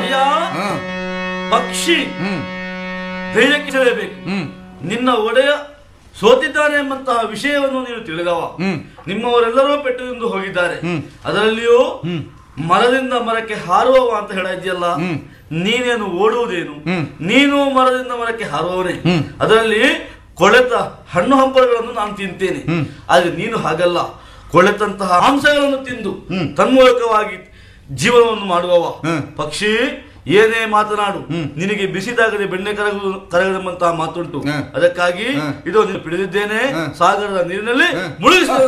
ಅಯ್ಯ ಹ್ಮ್ ಪಕ್ಷಿ ಹ್ಮ್ ಧೈರ್ಯಕ್ಕಿಸಲೇಬೇಕು ಹ್ಮ್ ನಿನ್ನ ಒಡೆಯ ಸೋತಿದ್ದಾನೆ ಎಂಬಂತಹ ವಿಷಯವನ್ನು ನೀನು ತಿಳಿದವ ಹ್ಮ್. ನಿಮ್ಮವರೆಲ್ಲರೂ ಪೆಟ್ಟು ತಿಂದು ಹೋಗಿದ್ದಾರೆ ಹ್ಮ್. ಅದರಲ್ಲಿಯೂ ಹ್ಮ್. ಮರದಿಂದ ಮರಕ್ಕೆ ಹಾರುವವ ಅಂತ ಹೇಳ ಇದೆಯಲ್ಲ ಹ್ಮ್. ನೀನೇನು ಓಡುವುದೇನು ಹ್ಮ್. ನೀನು ಮರದಿಂದ ಮರಕ್ಕೆ ಹಾರುವವನೇ ಹ್ಮ್. ಅದರಲ್ಲಿ ಕೊಳೆತ ಹಣ್ಣು ಹಂಪಲುಗಳನ್ನು ನಾನು ತಿಂತೇನೆ ಹ್ಮ್. ಆದ್ರೆ ನೀನು ಹಾಗಲ್ಲ ಕೊಳೆತಂತಹ ಮಾಂಸಗಳನ್ನು ತಿಂದು ಹ್ಮ್. ತನ್ಮೂಲಕವಾಗಿ ಜೀವನವನ್ನು ಮಾಡುವವ ಹ್ಮ್. ಪಕ್ಷಿ ಏನೇ ಮಾತನಾಡು ಹ್ಮ್. ನಿನಗೆ ಬಿಸಿದಾಗದೆ ಬೆಣ್ಣೆ ಕರಗು ಕರಗದಂತಹ ಮಾತುಂಟು ಹ್ಮ್. ಅದಕ್ಕಾಗಿ ಹ್ಮ್. ಇದು ನೀನು ಪಿಡಿದಿದ್ದೇನೆ ಹ್ಮ್. ಸಾಗರದ ನೀರಿನಲ್ಲಿ ಹ್ಮ್. ಮುಳುಗಿಸ